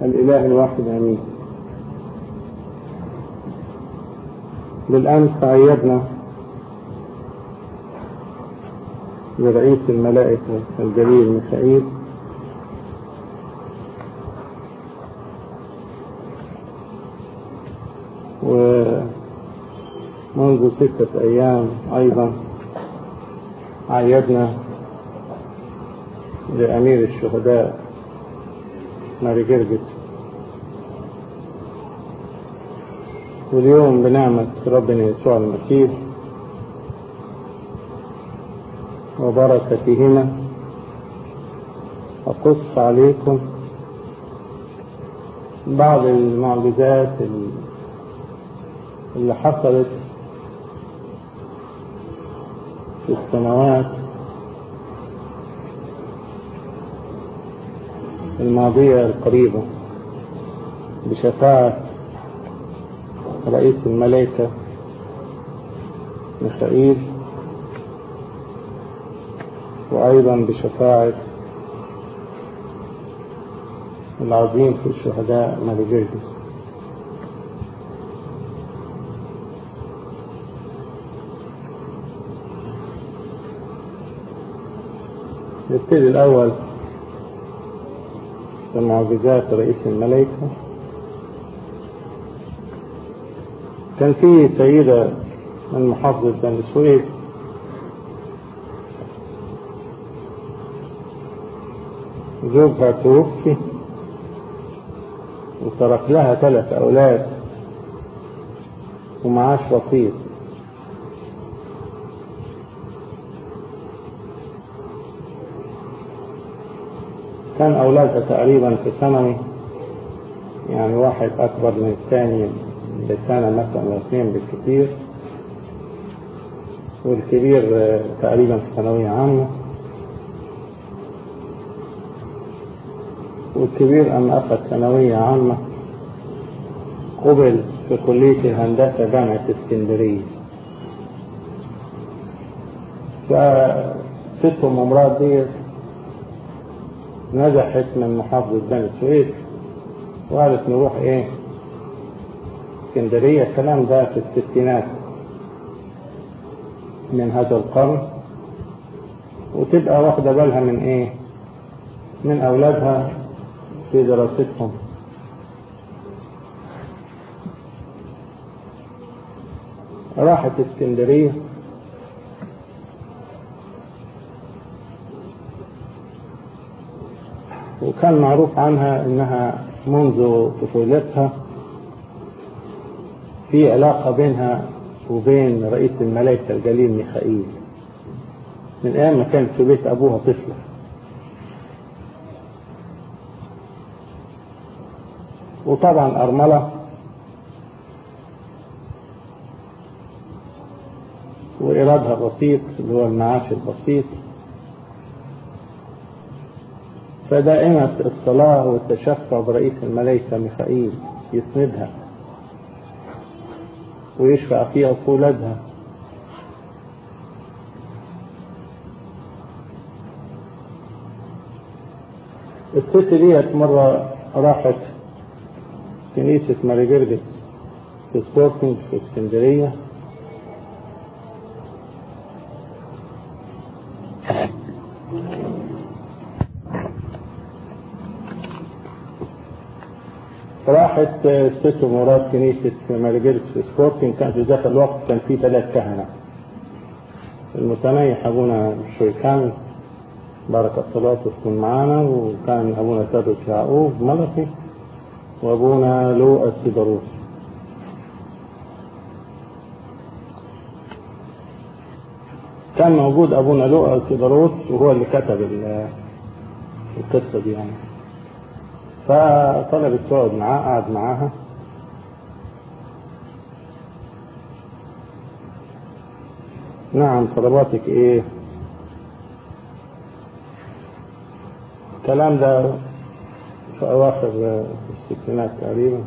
الإله الواحد آمين بالأمس عيدنا برئيس الملائكة الجليل ميخائيل ومنذ ستة أيام أيضا عيدنا لأمير الشهداء ماري جرجس واليوم بنعمة ربنا يسوع المسيح وبركتهما أقص عليكم بعض المعجزات اللي حصلت في السنوات الماضية القريبة بشفاعة رئيس الملائكة ميخائيل وأيضا بشفاعة العظيم في الشهداء مالجيرجس نبتدي الأول بمعجزات رئيس الملائكة كان في سيدة من محافظة بني سويف زوجها توفي وترك لها ثلاث أولاد ومعاش وسيط كان أولادها تقريبا في ثانوي يعني واحد أكبر من الثاني بسنة مثلا أو اثنين بالكثير والكبير تقريبا في ثانوية عامة والكبير أما أخذ ثانوية عامة قبل في كلية الهندسة جامعة اسكندرية فستهم امرأة دي نجحت من محافظة بني سويف وقالت نروح ايه اسكندرية الكلام ده في الستينات من هذا القرن وتبقى واخدة بالها من ايه من اولادها في دراستهم راحت اسكندرية وكان معروف عنها انها منذ طفولتها في علاقة بينها وبين رئيس الملائكة الجليل ميخائيل من ايام ما كانت في بيت ابوها طفلة وطبعا ارملة وإيرادها بسيط اللي هو المعاش البسيط فدائمة الصلاة والتشفع برئيس الملائكة ميخائيل يسندها ويشفع فيها في ولادها الست ديت مرة راحت كنيسة ماري جرجس في سبورتنج في اسكندرية راحت ست مرات كنيسة مارجريت في سبورتنج كان في ذاك الوقت كان في ثلاث كهنة المتنيح أبونا شويكان بركة صلاته تكون معانا وكان أبونا تدرس يعقوب ملكي وأبونا لو السيدروس كان موجود أبونا لو السيدروس وهو اللي كتب القصة دي يعني فطلبت تقعد معاه قعد معاها نعم طلباتك ايه الكلام ده في اواخر الستينات تقريبا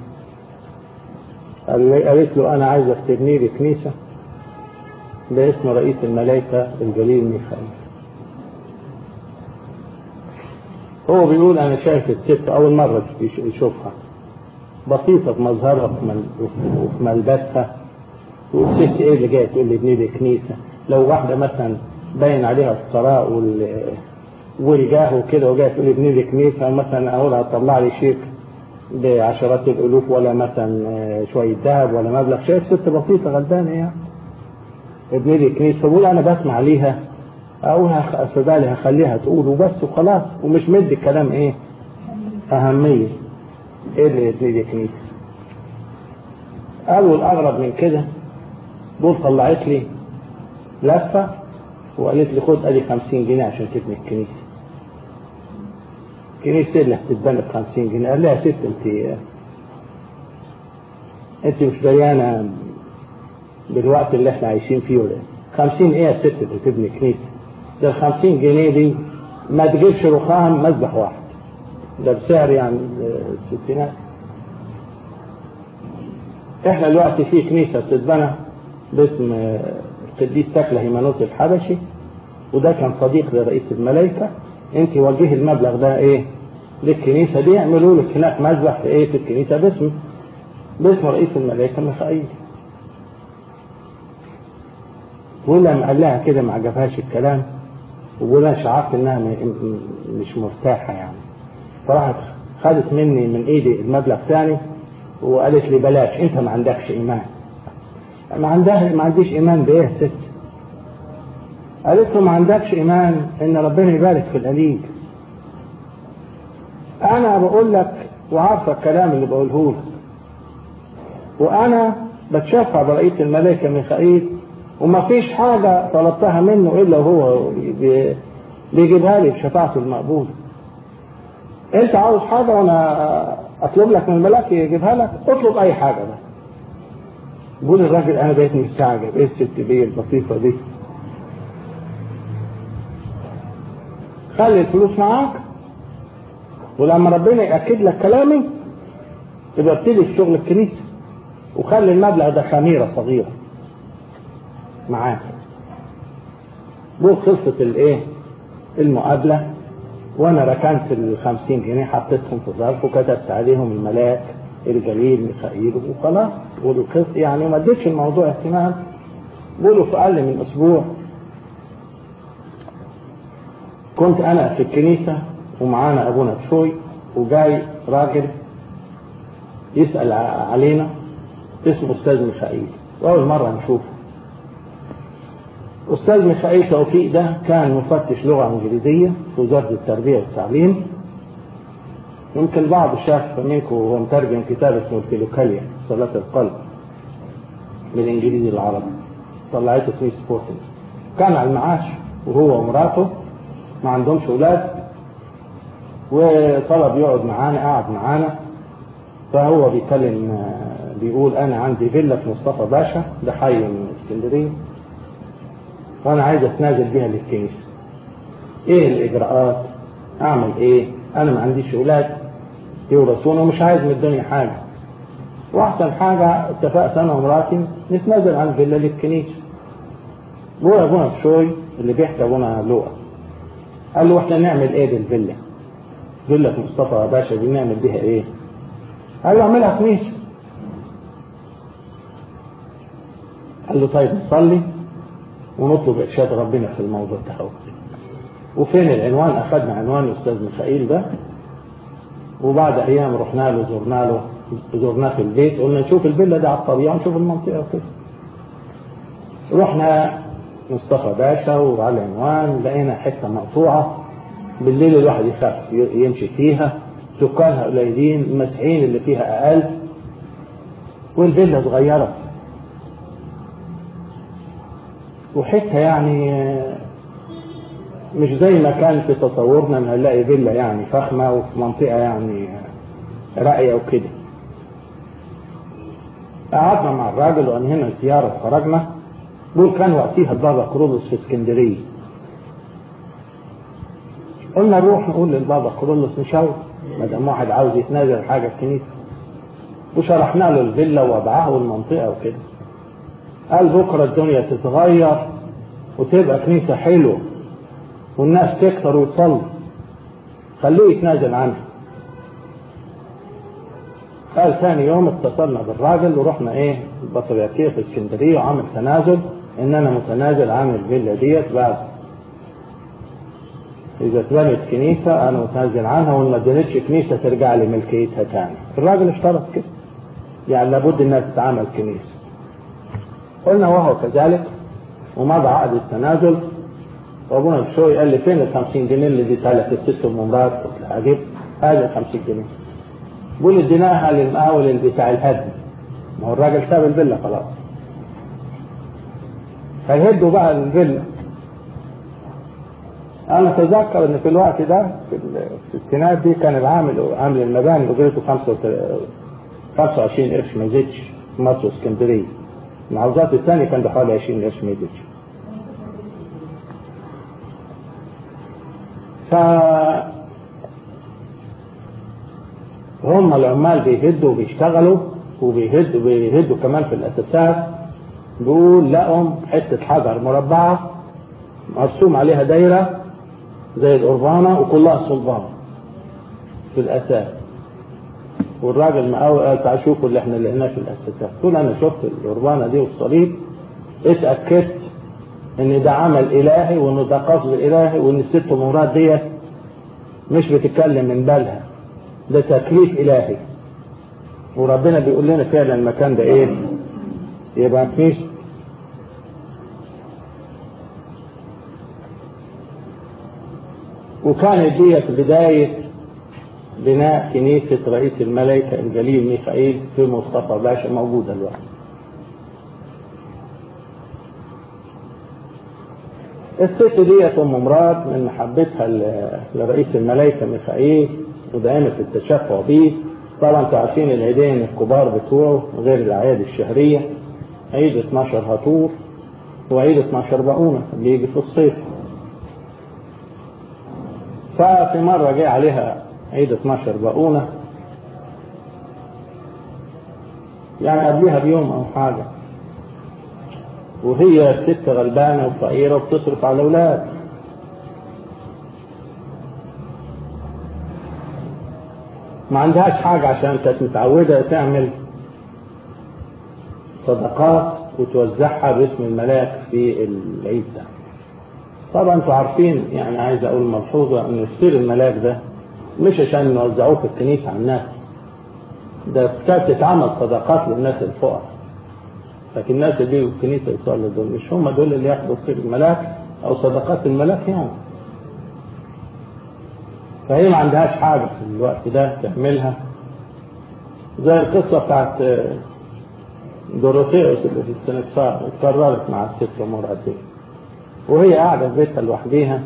قالت له انا عايزك تبني لي كنيسه باسم رئيس الملائكه الجليل ميخائيل هو بيقول انا شايف الست اول مرة يش- يشوفها بسيطة في مظهرها وفي مل- وفي ملبسها والست ايه اللي جايه تقول لي ابني لي كنيسة لو واحدة مثلا باين عليها الثراء وال والجاه وكده وجايه تقول لي ابني لي كنيسة مثلا اقول هتطلع لي شيك بعشرات الالوف ولا مثلا آه، شوية ذهب ولا مبلغ شايف ست بسيطة غلبانة يعني ابني لي كنيسة بقول انا بسمع ليها اقول هخ- في بالي هخليها تقول وبس وخلاص ومش مدي الكلام ايه اهمية ايه اللي يبني لي كنيسة قالوا الاغرب من كده دول طلعت لي لفة وقالت لي خد ادي 50 جنيه عشان تبني الكنيسة كنيسة اللي هتتبنى ب 50 جنيه قال لها يا ست انت انت مش دريانة بالوقت اللي احنا عايشين فيه ولا إيه؟ 50 ايه يا ست اللي تبني كنيسة ده ال 50 جنيه دي ما تجيبش رخام مذبح واحد ده بسعر يعني الستينات احنا دلوقتي في كنيسة بتتبنى باسم آه، القديس تكله هيمانوس الحبشي وده كان صديق لرئيس الملائكة انت وجهي المبلغ ده ايه للكنيسة دي اعملوا لك هناك مذبح في ايه في الكنيسة باسم باسم رئيس الملائكة ميخائيل ولما قال لها كده ما عجبهاش الكلام وبقول شعرت انها م- م- مش مرتاحة يعني فراحت خدت مني من ايدي المبلغ تاني وقالت لي بلاش انت ما عندكش ايمان ما عندها ما عنديش ايمان بايه يا ست قالت له ما عندكش ايمان ان ربنا يبارك في القليل انا بقول لك وعارفه الكلام اللي بقوله لك وانا بتشفع برئيس الملائكه ميخائيل وما فيش حاجه طلبتها منه الا وهو بي- بيجيبها لي بشفاعته المقبوله انت عاوز حاجه وانا اطلب لك من الملاك يجيبها لك اطلب اي حاجه بقى بقول الراجل انا بقيت مستعجب ايه الست دي البسيطه دي خلي الفلوس معاك ولما ربنا ياكد لك كلامي يبقى ابتدي في شغل الكنيسه وخلي المبلغ ده خميره صغيره معاك دول خلصت الايه المقابله وانا ركنت ال 50 جنيه حطيتهم في ظرف وكتبت عليهم الملاك الجليل ميخائيل وخلاص والقص يعني ما اديتش الموضوع اهتمام بقولوا في اقل من اسبوع كنت انا في الكنيسه ومعانا ابونا بشوي وجاي راجل يسال ع- علينا اسمه استاذ ميخائيل واول مره نشوفه استاذ ميخائيل توفيق ده كان مفتش لغه انجليزيه في وزاره التربيه والتعليم يمكن البعض شاف منكم وهو مترجم كتاب اسمه الفيلوكاليا صلاة القلب من الانجليزي للعربي طلعته في سبورتنج كان على المعاش وهو ومراته ما عندهمش اولاد وطلب يقعد معانا قعد معانا فهو بيتكلم آه، بيقول انا عندي فيلا في مصطفى باشا ده حي من اسكندريه وانا عايز اتنازل بيها للكنيسه ايه الاجراءات اعمل ايه انا ما عنديش اولاد يورثون ومش عايز من الدنيا حاجه واحسن حاجه اتفقت انا ومراتي نتنازل عن فيلا للكنيسه هو ابونا بشوي اللي بيحكي ابونا لؤى قال له احنا نعمل ايه بالفيلا فيلا في مصطفى باشا دي نعمل بيها ايه قال له اعملها كنيسه قال له طيب نصلي ونطلب ارشاد ربنا في الموضوع ده هو. وفين العنوان اخذنا عنوان الاستاذ ميخائيل ده وبعد ايام رحنا له زرنا له زرناه في البيت قلنا نشوف الفيلا دي على الطبيعه نشوف المنطقه وكده رحنا مصطفى باشا وعلى العنوان لقينا حته مقطوعه بالليل الواحد يخاف ي- يمشي فيها سكانها قليلين المسيحيين اللي فيها اقل والفيلا صغيره وحته يعني آه، مش زي ما كان في تصورنا ان هنلاقي فيلا يعني فخمه وفي منطقه يعني آه، راقيه وكده قعدنا مع الراجل وانهينا الزياره وخرجنا دول كان وقتها البابا كرولوس في اسكندريه قلنا نروح نقول للبابا كرولوس نشاور ما دام واحد عاوز يتنازل حاجه في الكنيسه وشرحنا له الفيلا ووضعها والمنطقه وكده قال بكره الدنيا تتغير وتبقى كنيسه حلوه والناس تكتر وتصلي خلوه يتنازل عنها قال ثاني يوم اتصلنا بالراجل ورحنا ايه البطريركيه في اسكندريه وعمل تنازل ان انا متنازل عن الفيلا ديت بعد اذا اتبنت كنيسه انا متنازل عنها وان ما اتبنتش كنيسه ترجع لي ملكيتها تاني الراجل اشترط كده يعني لابد انها تتعمل كنيسه قلنا وهو كذلك ومضى عقد التنازل وابونا بشوي قال لي فين ال 50 جنيه اللي اديتها لك الست ام مرات قلت له اجيب هذه ال 50 جنيه بيقول اديناها للمقاول بتاع الهدم ما هو الراجل ساب الفيلا خلاص فيهدوا بقى الفيلا انا اتذكر ان في الوقت ده في الستينات دي كان العامل عامل المباني اجرته 25 قرش ما يزيدش في مصر واسكندريه المحافظات الثانيه كان بحوالي 20 قرش ما يزيدش ف هم العمال بيهدوا وبيشتغلوا وبيهدوا بيهدوا كمان في الاساسات بيقول لقوا حته حجر مربعه مرسوم عليها دايره زي القربانه وكلها صلبان في الاساس والراجل مقاول قال تعال شوفوا اللي احنا لقيناه في الاساسات قلت انا شفت القربانه دي والصليب اتاكدت ان ده عمل الهي وان ده قصد الهي وان الست مراد ديت مش بتتكلم من بالها ده تكليف الهي وربنا بيقول لنا فعلا المكان ده ايه يبقى مفيش وكانت ديت بداية بناء كنيسة رئيس الملائكة الجليل ميخائيل في مصطفى باشا موجودة الوقت الست ديت ام مراد من محبتها لرئيس الملائكة ميخائيل ودائما في التشفع بيه طبعا انتوا عارفين العيدين الكبار بتوعه غير الاعياد الشهرية عيد 12 هطور وعيد 12 بقونة بيجي في الصيف ففي مرة جه عليها عيد 12 بقونة يعني قبلها بيوم أو حاجة وهي ست غلبانة وفقيرة وبتصرف على الأولاد ما عندهاش حاجة عشان كانت متعودة تعمل صدقات وتوزعها باسم الملاك في العيد ده طبعا انتوا عارفين يعني عايز اقول ملحوظة ان سر الملاك ده مش عشان نوزعوه في الكنيسة على الناس ده كانت تتعمل صدقات للناس الفقراء لكن الناس اللي بيجوا الكنيسة يصلوا دول مش هم دول اللي ياخدوا سر الملاك او صدقات الملاك يعني فهي ما عندهاش حاجة في الوقت ده تعملها زي القصة بتاعت دoroثيوس اللي في السنكسار اتكررت مع الست مرات دي وهي قاعدة في بيتها لوحديها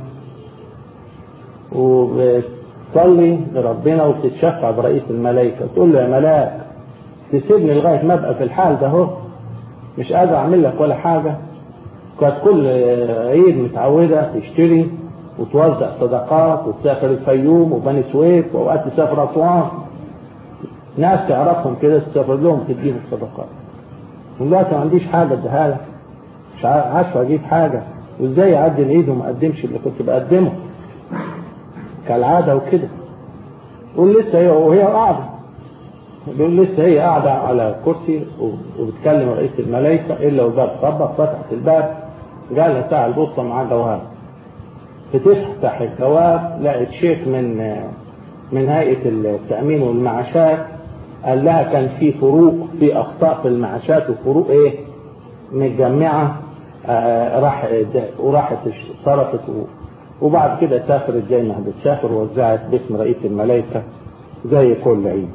وبتصلي لربنا وبتتشفع برئيس الملائكة تقول له يا ملاك تسيبني لغاية ما ابقى في الحال ده اهو مش قادر اعمل لك ولا حاجة كانت كل عيد متعودة تشتري وتوزع صدقات وتسافر الفيوم وبني سويف واوقات تسافر اسوان ناس تعرفهم كده تسافر لهم تديهم صدقات دلوقتي ما عنديش حاجه اديها لك مش عارف اجيب حاجه وازاي اعدي العيد وما اقدمش اللي كنت بقدمه كالعاده وكده قول لسه هي وهي قاعده بيقول لسه هي قاعده على كرسي وبتكلم رئيس الملائكه الا والباب خبط فتحت الباب جالها ساعه البوسطه معاه جوهر بتفتح الجواب لقت شيك من من هيئه التامين والمعاشات قال لها كان في فروق في اخطاء في المعاشات وفروق ايه متجمعه آه راح وراحت صرفت وبعد كده سافرت زي ما بتسافر ووزعت باسم رئيس الملائكه زي كل عيد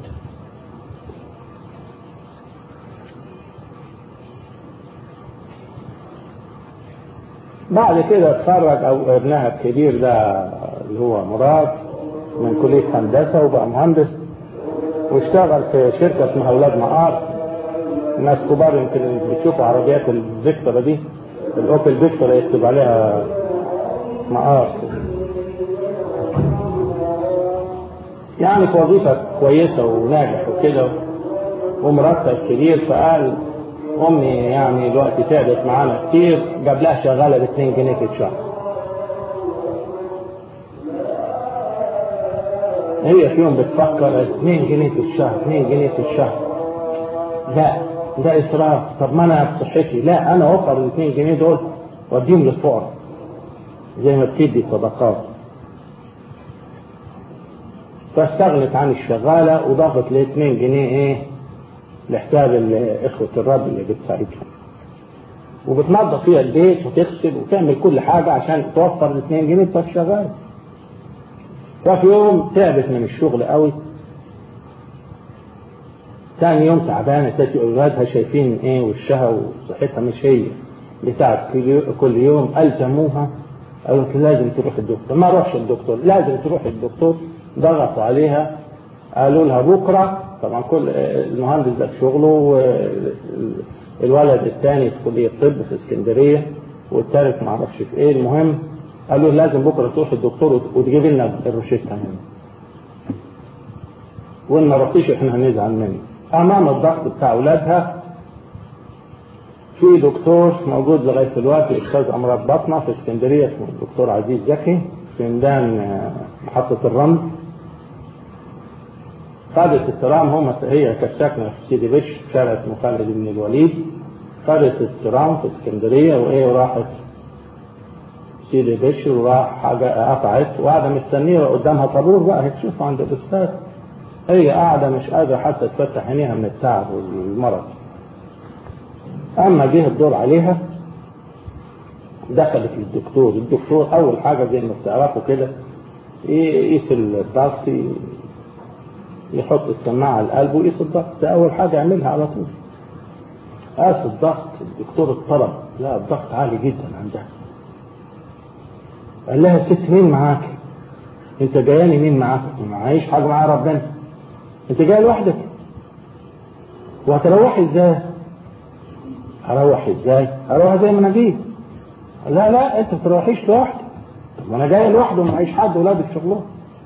بعد كده اتخرج او ابنها الكبير ده اللي هو مراد من كليه هندسه وبقى مهندس واشتغل في شركه اسمها اولاد مقار ناس كبار يمكن بتشوفوا عربيات الفيكتورا دي الاوبل فيكتورا يكتب عليها مقار يعني في وظيفه كويسه وناجح وكده ومرتب كبير فقال امي يعني دلوقتي تعبت معانا كتير جاب لها شغاله ب 2 جنيه في الشهر هي في يوم بتفكر 2 جنيه في الشهر 2 جنيه في الشهر لا ده اسراف طب ما انا بصحتي لا انا اوفر ال 2 جنيه دول واديهم للفقراء زي ما بتدي صدقات فاستغنت عن الشغالة وضافت ل 2 جنيه ايه لحساب اخوة الرب اللي بتساعدهم وبتنظف فيها البيت وتغسل وتعمل كل حاجة عشان توفر ال 2 جنيه بتاع الشغال ففي يوم تعبت من الشغل قوي ثاني يوم تعبانة تاتي أولادها شايفين إيه وشها وصحتها مش هي بتاعت كل يوم ألزموها قالوا لازم تروح الدكتور ما روحش الدكتور لازم تروح الدكتور ضغطوا عليها قالوا لها بكرة طبعا كل المهندس ده في شغله الولد الثاني في كلية طب في اسكندرية والثالث ما اعرفش في ايه المهم قالوا لازم بكرة تروح الدكتور وتجيب لنا الروشتة هنا وان ما رحتيش احنا هنزعل منك امام الضغط بتاع اولادها في دكتور موجود لغايه دلوقتي استاذ امراض بطنه في اسكندريه اسمه الدكتور عزيز زكي في ميدان محطه الرمل خدت الترام هم هي كانت ساكنه في سيدي بشر شارع اسمه خالد بن الوليد خدت الترام في اسكندريه وايه وراحت سيدي بشر وراح حاجه قطعت وقاعده مستنيه قدامها طابور بقى هتشوف عند الاستاذ هي قاعده مش قادره حتى تفتح عينيها من التعب والمرض اما جه الدور عليها دخلت للدكتور الدكتور اول حاجه زي ما بتعرفوا كده يقيس الضغط يحط السماعه على القلب ويقيس الضغط ده اول حاجه يعملها على طول قاس الضغط الدكتور اضطرب لا الضغط عالي جدا عندها قال لها ست مين معاك انت جاياني مين معاك ما معيش حاجه معايا ربنا انت جاي لوحدك وهتروحي ازاي هروح ازاي هروح زي ما انا جيت لا لا انت ما تروحيش لوحدك طب انا جاي لوحدي ومعيش حد ولادي في شغلهم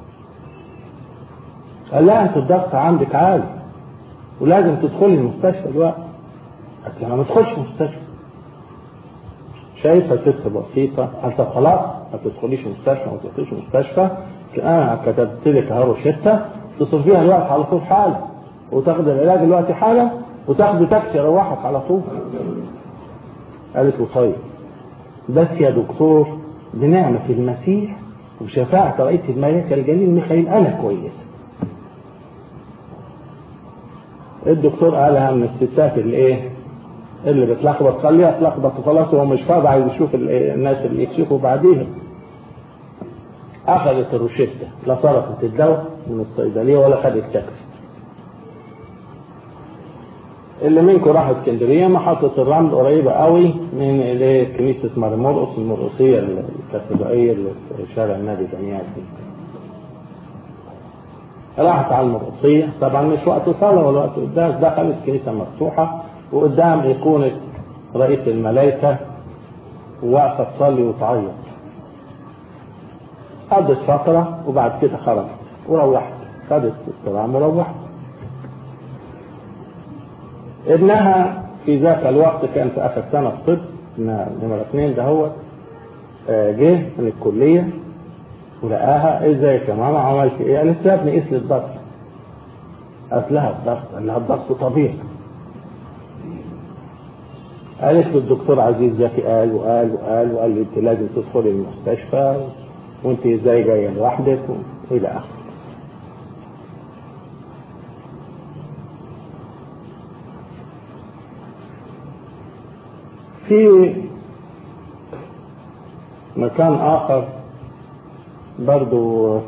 قال لا انت الضغط عندك عالي ولازم تدخلي المستشفى دلوقتي قالت انا ما ادخلش المستشفى شايفه ست بسيطه قالت خلاص ما تدخليش مستشفى ما تدخليش مستشفى انا كتبت لك اهو روشته تصرفيها الوقت على طول حالا وتاخد العلاج الوقت حالا وتاخد تاكسي يروحك على طول قالت له طيب بس يا دكتور بنعمة المسيح وشفاعة رئيس الملائكة الجليل ميخائيل أنا كويس الدكتور قالها من الستات اللي ايه اللي بتلخبط خليها تلخبط وخلاص هو مش فاضي عايز يشوف الناس اللي يكشفوا بعديها اخذت الروشته لا صرفت الدواء من الصيدليه ولا خدت تاكسي اللي منكم راح اسكندريه محطه الرمل قريبه قوي من اللي كنيسه مرمرقص المرقصيه الكاثوليكيه اللي في شارع النبي دانيال دي راحت على المرقصيه طبعا مش وقت صلاه ولا وقت قداس دخلت كنيسه مفتوحه وقدام ايقونه رئيس الملائكه واقفه تصلي وتعيط قضت فترة وبعد كده خرجت وروحت خدت السلام وروحت ابنها في ذاك الوقت كان في اخر سنة في طب نمرة اثنين ده هو جه من الكلية ولقاها ازيك يا ماما عملت ايه؟ قالت له يا ابني قيس لي الضغط قالت لها الضغط قال لها الضغط طبيعي قالت له الدكتور عزيز زكي قال وقال وقال وقال لي انت لازم تدخلي المستشفى وانت ازاي جايه لوحدك والى اخره في مكان اخر برضو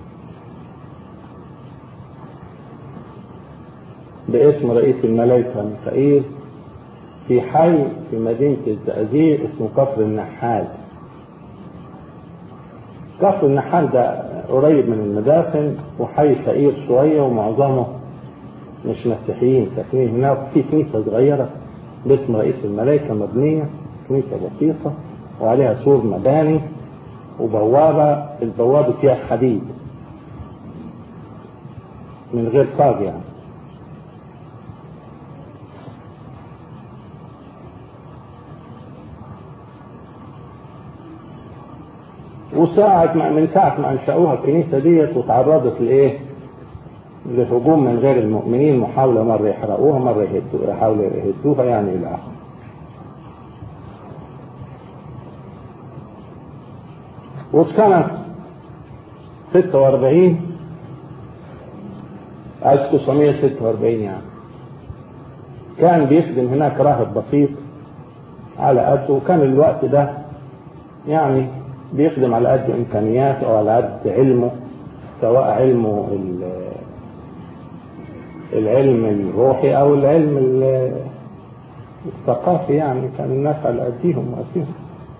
باسم رئيس الملائكة ميخائيل في حي في مدينة الزقازيق اسمه كفر النحال كفر النحال ده قريب من المدافن وحي فقير شوية ومعظمه مش مسيحيين ساكنين هناك في كنيسة صغيرة باسم رئيس الملائكة مبنية كنيسة بسيطة وعليها سور مباني وبوابة البوابة فيها حديد من غير صاج يعني وساعة ما من ساعة ما أنشأوها الكنيسة ديت وتعرضت لإيه؟ لهجوم من غير المؤمنين محاولة مرة يحرقوها مرة يهدوها يحاولوا يهدوها يعني إلى آخره. وفي سنة 46 1946 يعني كان بيخدم هناك راهب بسيط على قده وكان الوقت ده يعني بيخدم على قد امكانياته او على قد علمه سواء علمه العلم الروحي او العلم الثقافي يعني كان الناس على قديهم وقتهم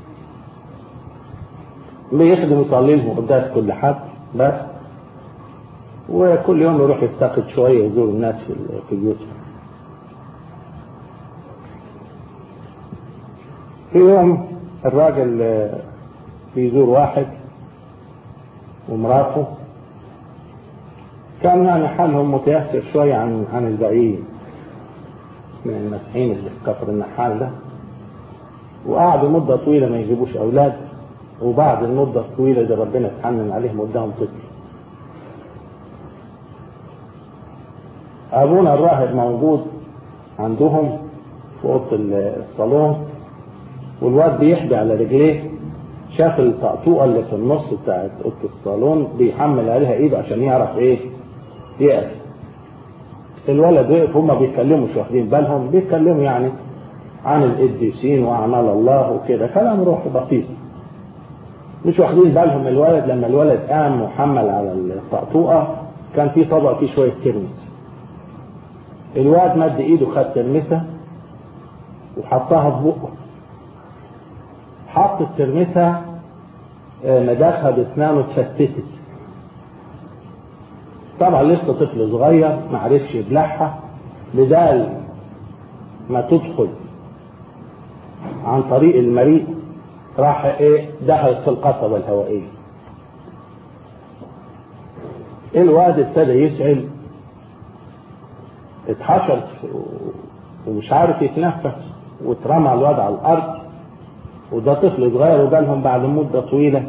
بيخدم يصلي لهم قداس كل حد بس وكل يوم يروح يفتقد شويه يزور الناس في بيوتهم في يوم الراجل بيزور واحد ومراته كان يعني حالهم متيسر شوية عن عن الباقيين من المسيحيين اللي في كفر النحال ده وقعدوا مدة طويلة ما يجيبوش أولاد وبعد المدة الطويلة دي ربنا اتحنن عليهم قدامهم طفل أبونا الراهب موجود عندهم في أوضة الصالون والواد بيحبي على رجليه شاف الطقطوقه اللي في النص بتاعت اوضه الصالون بيحمل عليها ايده عشان يعرف ايه يقف الولد وقف هما بيتكلموا مش واخدين بالهم بيتكلموا يعني عن القديسين واعمال الله وكده كلام روحي بسيط مش واخدين بالهم الولد لما الولد قام وحمل على الطقطوقه كان في طبق فيه شويه ترمس الواد مد ايده خد ترمسه وحطها في بقه حط الترمسة مداخها باسنانه اتفتتت طبعا لسه طفل صغير ما عرفش يبلعها بدال ما تدخل عن طريق المريء راح ايه دخلت في القصبة الهوائية الواد ابتدى يسعل اتحشر ومش عارف يتنفس واترمى الواد على الارض وده طفل صغير وجالهم بعد مدة طويلة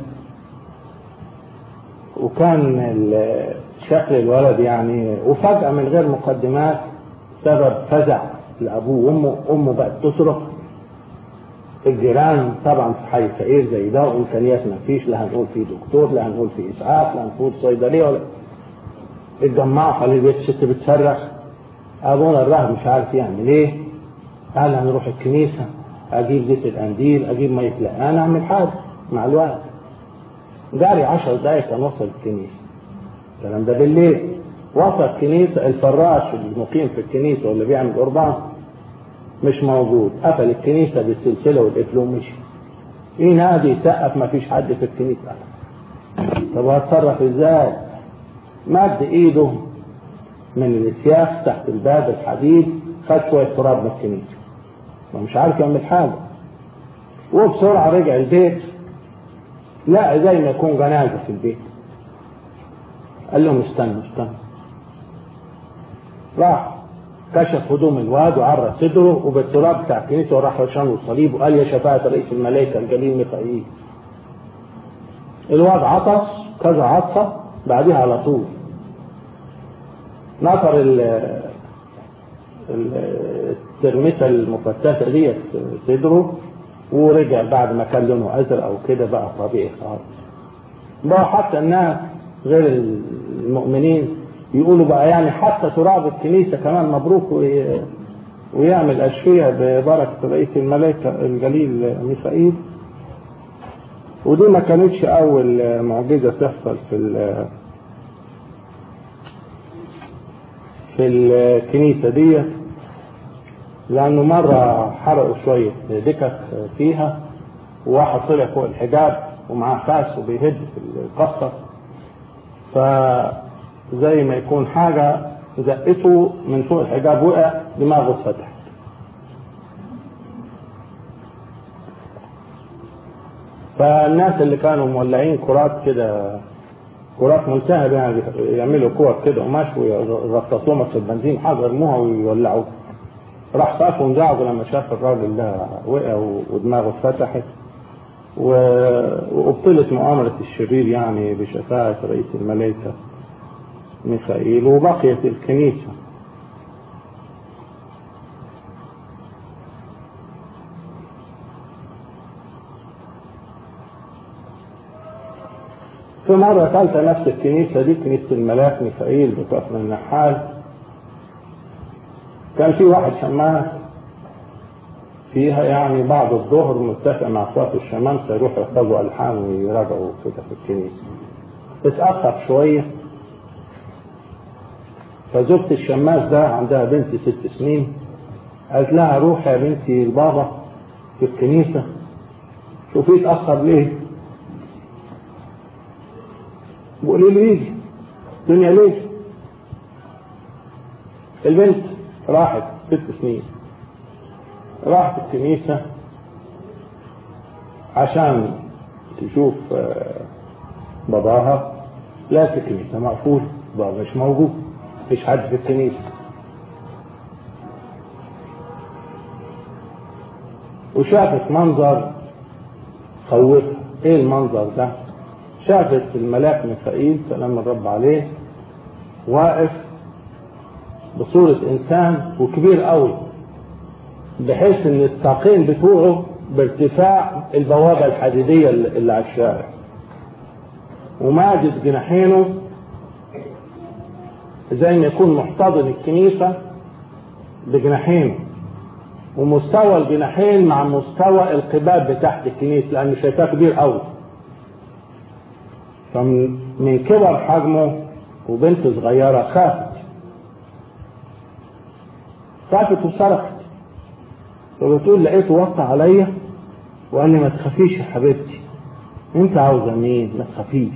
وكان شكل الولد يعني وفجأة من غير مقدمات سبب فزع لأبوه وأمه أمه بقت تصرخ الجيران طبعا في حي فقير زي ده وإمكانيات ما فيش لا هنقول في دكتور لا هنقول في إسعاف لا هنقول صيدلية ولا اتجمعوا حوالين البيت الست بتصرخ أبونا الراهب مش عارف يعمل إيه قال هنروح الكنيسة اجيب زيت القنديل اجيب ميه لا انا اعمل حاجه مع الوقت جاري عشر دقايق كان وصل الكنيسه الكلام ده بالليل وصل الكنيسه الفراش المقيم في الكنيسه واللي بيعمل قربان مش موجود قفل الكنيسه بالسلسله والقفل ومشي ينادي يسقف ما فيش حد في الكنيسه طب هتصرف ازاي؟ مد ايده من الاسياخ تحت الباب الحديد خد شويه تراب من الكنيسه مش عارف يعمل حاجة وبسرعة رجع البيت لا زي ما يكون جنازة في البيت قال لهم استنوا استنوا راح كشف هدوم الواد وعرى صدره وبالتراب بتاع الكنيسة وراح رشان له الصليب وقال يا شفاعة رئيس الملائكة الجليل ميخائيل الواد عطس كذا عطسة بعدها على طول نطر الترمسة المفتتة ديت صدره ورجع بعد ما كان لونه ازرق او كده بقى طبيعي خالص بقى حتى الناس غير المؤمنين يقولوا بقى يعني حتى تراب الكنيسة كمان مبروك ويعمل أشفية ببركة رئيس الملائكة الجليل ميخائيل ودي ما كانتش أول معجزة تحصل في في الكنيسة ديت لأنه مرة حرقوا شوية دكك فيها وواحد طلع فوق الحجاب ومعاه فاس وبيهد في القصة فزي ما يكون حاجة زقته من فوق الحجاب وقع دماغه اتفتحت فالناس اللي كانوا مولعين كرات كده كرات ملتهبة يعني يعملوا كور كده قماش ويرصصوها في البنزين حاجة يرموها ويولعوها راح خاف وانزعجوا لما شاف الراجل ده وقع ودماغه اتفتحت وابطلت مؤامرة الشرير يعني بشفاعة رئيس الملائكة ميخائيل وبقيت الكنيسة في مرة ثالثة نفس الكنيسة دي كنيسة الملاك ميخائيل بكفر النحال كان في واحد شماس فيها يعني بعد الظهر متفق مع صلاة الشمامسة يروحوا يحفظوا ألحان ويراجعوا كده في الكنيسة اتأخر شوية فزوجة الشماس ده عندها بنت ست سنين قالت لها روح يا بنتي البابا في الكنيسة شوفي اتأخر ليه وقولي له يجي الدنيا ليه البنت راحت ست سنين راحت الكنيسة عشان تشوف باباها لا الكنيسة مقفول بابا مش موجود مفيش حد في الكنيسة وشافت منظر خوفها ايه المنظر ده شافت الملاك ميخائيل سلام الرب عليه واقف بصورة انسان وكبير قوي بحيث ان الساقين بتوعه بارتفاع البوابة الحديدية اللي على الشارع ومادد جناحينه زي ما يكون محتضن الكنيسة بجناحين ومستوى الجناحين مع مستوى القباب بتاعت الكنيسة لأنه شايفاه كبير قوي فمن كبر حجمه وبنت صغيرة خافت خافت وصرخت فبتقول لقيته وطى عليا وقال لي ما تخافيش يا حبيبتي انت عاوزه مين ما تخافيش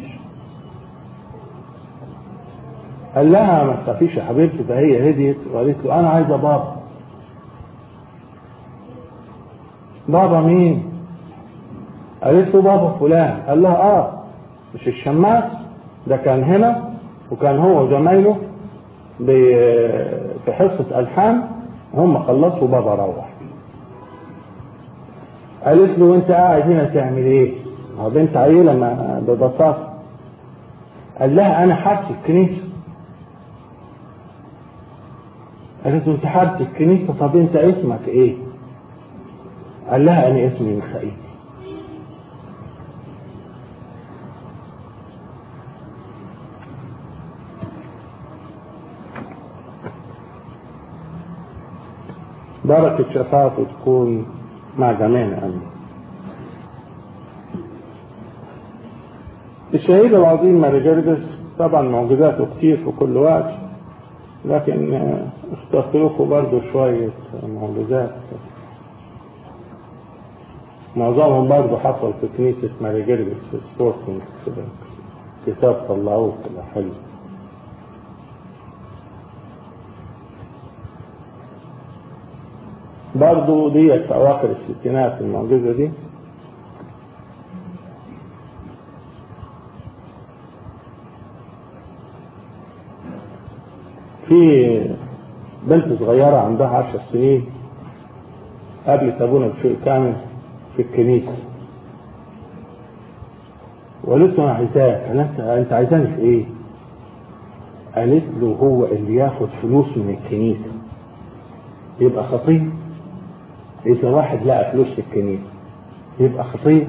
قال لها ما تخافيش يا حبيبتي فهي هديت وقالت له انا عايزه بابا بابا مين قالت له بابا فلان قال لها اه مش الشماس ده كان هنا وكان هو وزمايله في حصة ألحان هم خلصوا بابا روح قالت له وانت قاعد هنا تعمل ايه؟ هو بنت عيلة ما ببساطة قال لها انا حارس الكنيسة قالت له انت حارس الكنيسة طب انت اسمك ايه؟ قال لها انا اسمي ميخائيل بركة شفاعته تكون مع جميعنا أمين الشهيد العظيم ماري جرجس طبعا معجزاته كتير في كل وقت لكن اخترت لكم برضه شوية معجزات معظمهم برضه حصل في كنيسة ماري جرجس في سبورتنج كتاب طلعوه كده حلو برضو ديت في أواخر الستينات المعجزة دي في بنت صغيرة عندها عشر سنين قابلت أبونا بشيء كامل في الكنيسة وقالت له أنا عايزاك أنت أنت عايزاني في إيه؟ قالت له هو اللي ياخد فلوس من الكنيسة يبقى خطيب إذا واحد لقى فلوس في الكنيسة يبقى خطير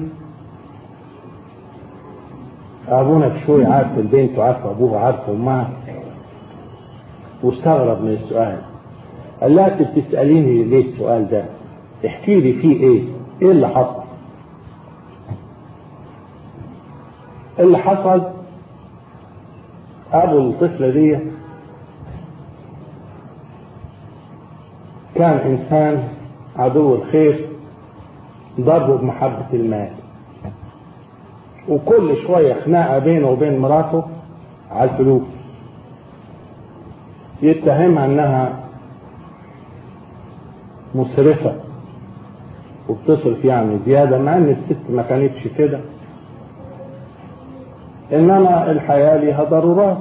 أبونا بشوي عارف البنت وعارف أبوها عارف أمها واستغرب من السؤال قال لها أنت بتسأليني ليه السؤال ده؟ احكي لي فيه إيه؟ إيه اللي حصل؟ اللي حصل أبو الطفلة دي كان إنسان عدو الخير ضربه بمحبة المال وكل شوية خناقة بينه وبين مراته على الفلوس يتهمها انها مسرفة وبتصرف يعني زيادة مع ان الست ما كانتش كده انما الحياة ليها ضرورات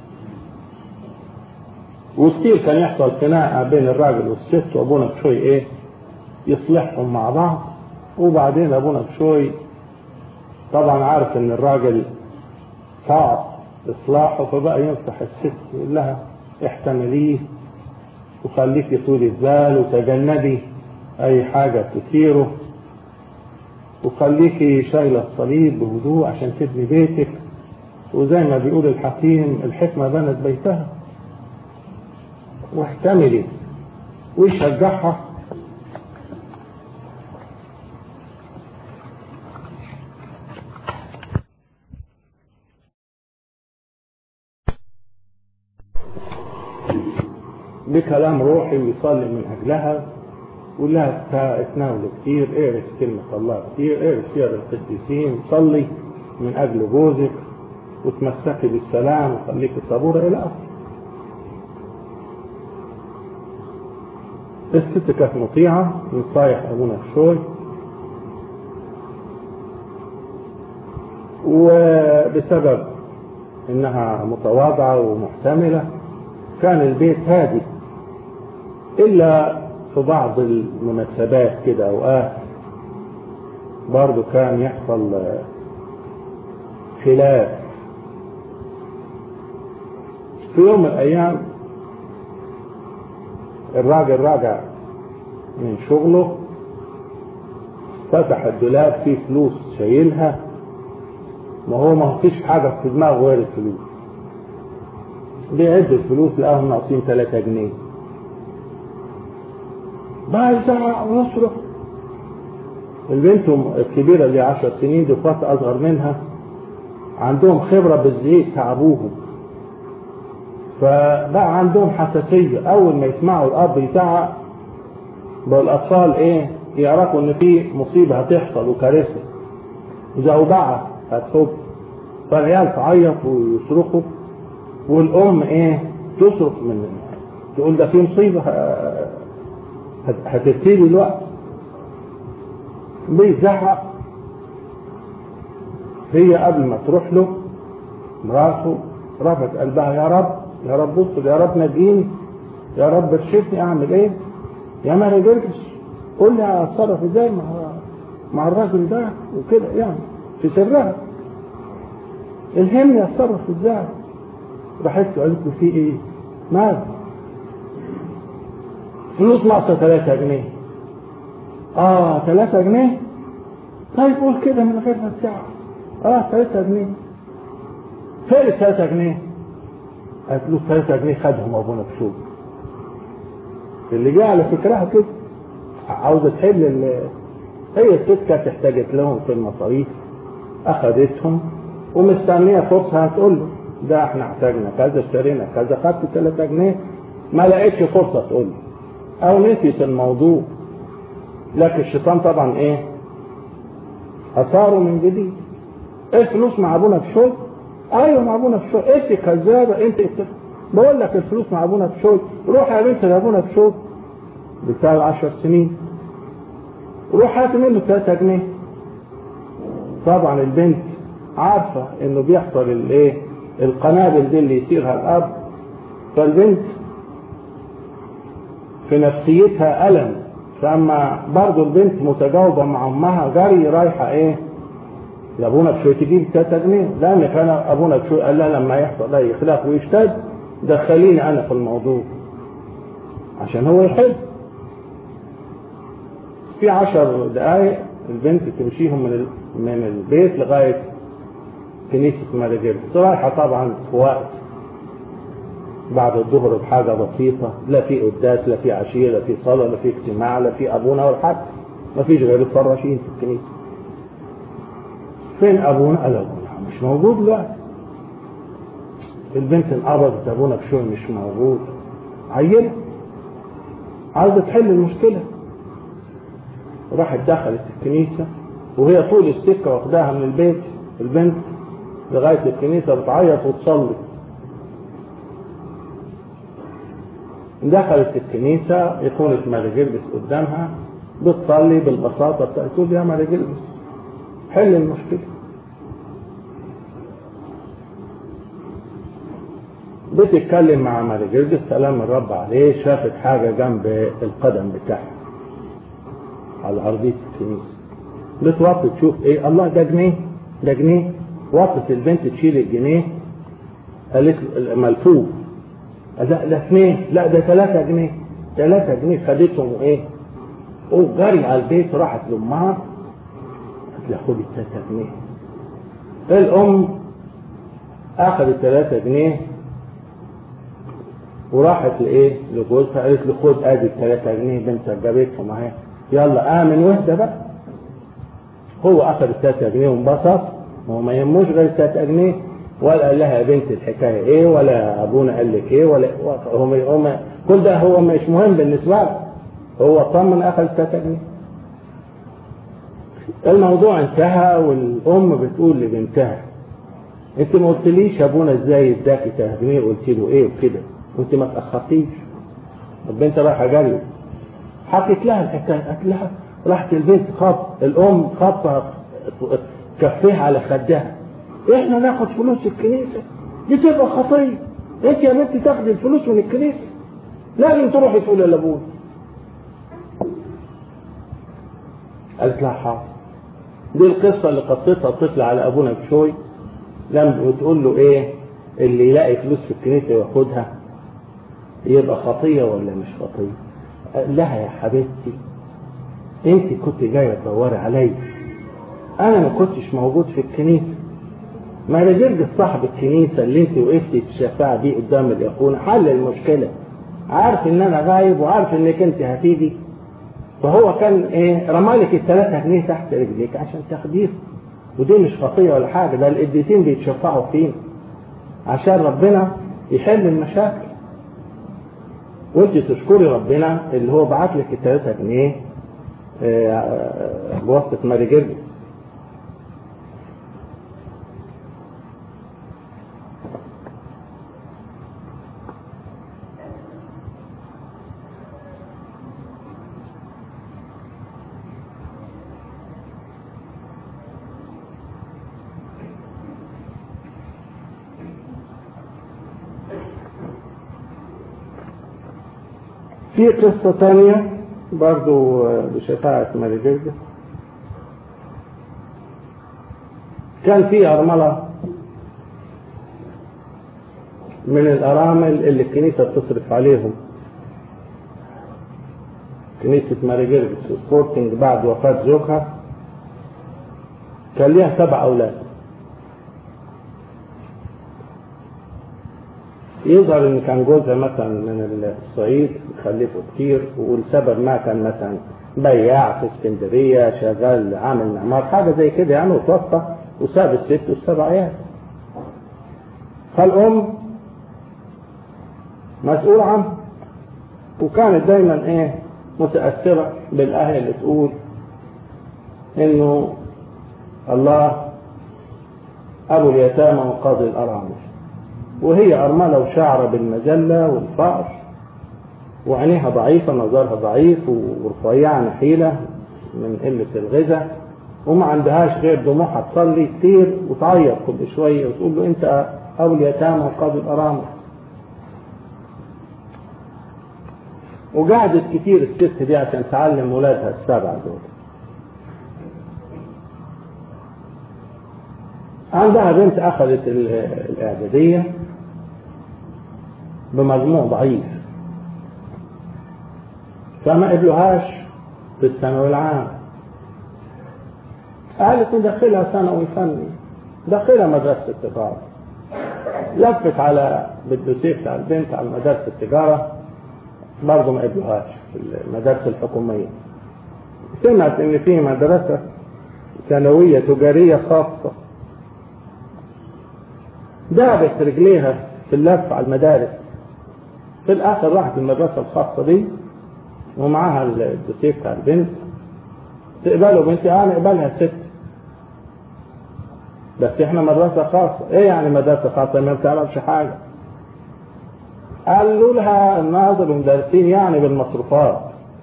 وكتير كان يحصل خناقة بين الراجل والست وابونا بشوي ايه يصلحهم مع بعض وبعدين ابونا بشوي طبعا عارف ان الراجل صعب اصلاحه فبقى ينصح الست يقول لها احتمليه وخليكي طول البال وتجنبي اي حاجة تثيره وخليكي شايلة الصليب بهدوء عشان تبني بيتك وزي ما بيقول الحكيم الحكمة بنت بيتها واحتملي ويشجعها بكلام روحي ويصلي من أجلها ويقول لها اتناول كتير اقرا كلمة الله كتير اقرا سير القديسين صلي من أجل جوزك وتمسكي بالسلام وخليكي صبورة إلى آخره الست كانت مطيعة نصايح أبونا الشوي وبسبب إنها متواضعة ومحتملة كان البيت هادي إلا في بعض المناسبات كده أوقات برضو كان يحصل خلاف في يوم من الأيام الراجل راجع من شغله فتح الدولاب فيه فلوس شايلها ما هو ما فيش حاجة في دماغه غير الفلوس بيعد الفلوس لقاهم ناقصين 3 جنيه بقى يزعق ويصرخ البنت الكبيرة اللي 10 سنين دي اخوات أصغر منها عندهم خبرة بالزيت تعبوهم فبقى عندهم حساسية أول ما يسمعوا الأب يزعق بقى الأطفال إيه يعرفوا إن في مصيبة هتحصل وكارثة زوبعة هتخب فالعيال تعيط ويصرخوا والأم إيه تصرخ من تقول ده في مصيبة هتبتدي الوقت بيزعق هي قبل ما تروح له مراته رفعت قلبها يا رب يا رب بص يا رب نجيني يا رب ارشدني اعمل ايه يا ماري جرجس قول لي اتصرف ازاي مع مع الراجل ده وكده يعني في سرها الهمني اتصرف ازاي راحت له قالت له في ايه مال فلوس ناقصه 3 جنيه اه 3 جنيه طيب قول كده من غير ما تزعق اه 3 جنيه فين ال 3 جنيه قالت له 3 جنيه خدهم ابونا بشوق اللي جه على فكرها كده عاوزه تحل ال- هي الست كانت احتاجت لهم في المصاريف اخذتهم ومستنيه فرصه هتقول له ده احنا احتاجنا كذا اشترينا كذا خدت 3 جنيه ما لقيتش فرصه تقول له او نسيت الموضوع لكن الشيطان طبعا ايه اثاره من جديد ايه الفلوس مع ابونا في شغل ايوه مع ابونا في شغل انت كذابه انت إنت- بقول لك الفلوس مع ابونا في شغل روح يا بنت لابونا في شغل بتاع 10 سنين روح هات منه 3 جنيه طبعا البنت عارفه انه بيحصل الايه القنابل دي اللي يصيرها الاب فالبنت في نفسيتها ألم فأما برضه البنت متجاوبة مع أمها جري رايحة إيه لأبونا بشوي تجيب 3 جنيه لأن كان أبونا بشوي قال لها لما يحصل أي خلاف ويشتد دخليني أنا في الموضوع عشان هو يحب في عشر دقايق البنت تمشيهم من ال- من البيت لغاية كنيسة ماري جيرجس رايحة طبعا في وقت بعد الظهر بحاجة بسيطة لا في قداس لا في عشية لا في صلاة لا في اجتماع لا في أبونا ولا حد ما فيش غير الفراشين في الكنيسة فين أبونا؟ قال أبونا مش موجود دلوقتي البنت انقبضت أبونا بشوي مش موجود عينة عايزة تحل المشكلة راحت دخلت الكنيسة وهي طول السكة واخداها من البيت البنت لغاية الكنيسة بتعيط وتصلي دخلت الكنيسة يكون ماري جرجس قدامها بتصلي بالبساطة بتاعت تقول يا ماري جرجس حل المشكلة بتتكلم مع ماري جرجس سلام الرب عليه شافت حاجة جنب القدم بتاعها على أرضية الكنيسة بتوطي تشوف ايه الله ده جنيه ده جنيه وقفت البنت تشيل الجنيه قالت له ملفوف قال لا ده اثنين لا ده ثلاثة جنيه ثلاثة جنيه خدتهم وايه وجري على البيت راحت لامها قالت لها خدي الثلاثة جنيه الام اخذت ثلاثة جنيه وراحت لايه لجوزها قالت له خد ادي الثلاثة جنيه بنتك جابتهم اهي يلا امن واهدى بقى هو اخذ الثلاثة جنيه وانبسط هو ما يهموش غير الثلاثة جنيه ولا قال لها يا بنت الحكايه ايه ولا ابونا قال لك ايه ولا هم هم كل ده هو مش مهم بالنسبه له هو طمن اخذ 3 جنيه الموضوع انتهى والام بتقول لبنتها انت ما قلتليش ابونا ازاي اداكي 3 جنيه قلت له ايه وكده وانت ما تاخرتيش البنت رايحه جري حكت لها الحكايه قالت لها راحت البنت خط الام خطها كفيها على خدها احنا ناخد فلوس الكنيسة دي تبقى خطية انت يا بنتي تاخدي الفلوس من الكنيسة لازم تروحي تقولي لابوك قالت لها حاضر دي القصة اللي قصتها الطفل على ابونا بشوي لما بتقول له ايه اللي يلاقي فلوس في الكنيسة ياخدها يبقى خطية ولا مش خطية قال لها يا حبيبتي انت كنت جاية تدوري عليا انا ما كنتش موجود في الكنيسة ما انا جرجس صاحب الكنيسه اللي انت وقفتي تشفعي بيه قدام الاخوان حل المشكله عارف ان انا غايب وعارف انك انت هتيجي فهو كان ايه رمالك الثلاثة جنيه تحت رجليك عشان تاخديه ودي مش خطيه ولا حاجه ده القديسين بيتشفعوا فينا عشان ربنا يحل المشاكل وانت تشكري ربنا اللي هو بعت لك الثلاثة جنيه بواسطه ماري جرجس في قصة تانية برضو بشفاعة ماري جرجس كان في أرملة من الأرامل اللي الكنيسة بتصرف عليهم كنيسة ماري جرجس سبورتنج بعد وفاة زوجها كان ليها سبع أولاد يظهر ان كان جوزها مثلا من الصعيد خلفه كتير والسبب ما كان مثلا بياع في اسكندريه شغال عامل معمار حاجه زي كده يعني وتوفى وساب الست والسبع عيال فالام مسؤول عنه وكانت دايما ايه متاثره بالايه اللي تقول انه الله ابو اليتامى وقاضي الارامل وهي أرملة وشعرة بالمجلة والفأر وعينيها ضعيفة نظرها ضعيف ورفيعة نحيلة من قلة الغذاء وما عندهاش غير دموعها تصلي كتير وتعيط كل شوية وتقول له أنت أبو اليتامى وقاضي الأرامل وقعدت كتير الست دي عشان تعلم ولادها السبعة دول عندها بنت أخذت الإعدادية بمجموع ضعيف فما قبلوهاش في الثانوي العام قالت ندخلها ثانوي فني دخلها مدرسة التجارة لفت على بالدوسيه بتاع البنت على مدرسة التجارة برضه ما قبلوهاش في المدارس الحكومية سمعت إن في مدرسة ثانوية تجارية خاصة دابت رجليها في اللف على المدارس في الاخر راحت المدرسه الخاصه دي ومعاها الدوسيه بتاع البنت تقبله بنتي اه نقبلها ست بس احنا مدرسه خاصه ايه يعني مدرسه خاصه ما بتعرفش حاجه قالوا لها الناظر المدرسين يعني بالمصروفات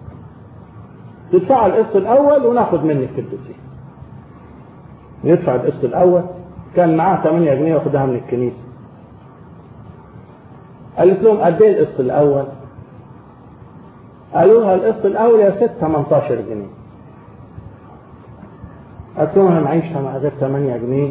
تدفع القسط الاول وناخد منك الدوسيه ندفع القسط الاول كان معاه 8 جنيه واخدها من الكنيسه قالت لهم قد ايه القسط الاول قالوا لها القسط الاول يا ست 18 جنيه قالت لهم انا معيش مع غير 8 جنيه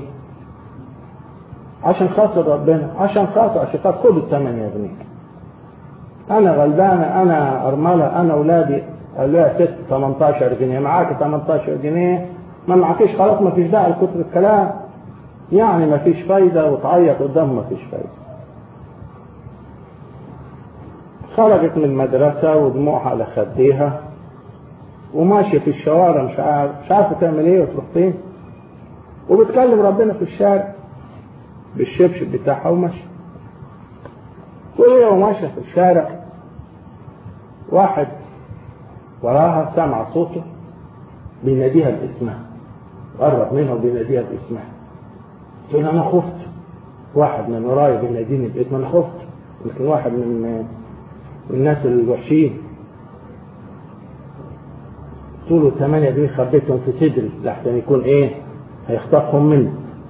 عشان خاطر ربنا عشان خاطر عشان خاطر خدوا ال 8 جنيه انا غلبانه انا ارمله انا اولادي قال لها ست 18 جنيه معاك 18 جنيه ما معكيش خلاص ما فيش داعي لكتر الكلام يعني ما فيش فايده وتعيط قدام ما فيش فايده خرجت من المدرسه ودموعها على خديها وماشيه في الشوارع مش عارف مش عارفه تعمل ايه وتروح فين وبتكلم ربنا في الشارع بالشبشب بتاعها وماشيه وهي وماشيه في الشارع واحد وراها سمع صوته بيناديها باسمها قرب منها وبيناديها باسمها تقول انا خفت واحد من ورايا بيناديني باسم انا خفت يمكن واحد من من الناس الوحشين طوله 8 جنيه خبيتهم في صدري لحسن يكون ايه هيخطفهم مني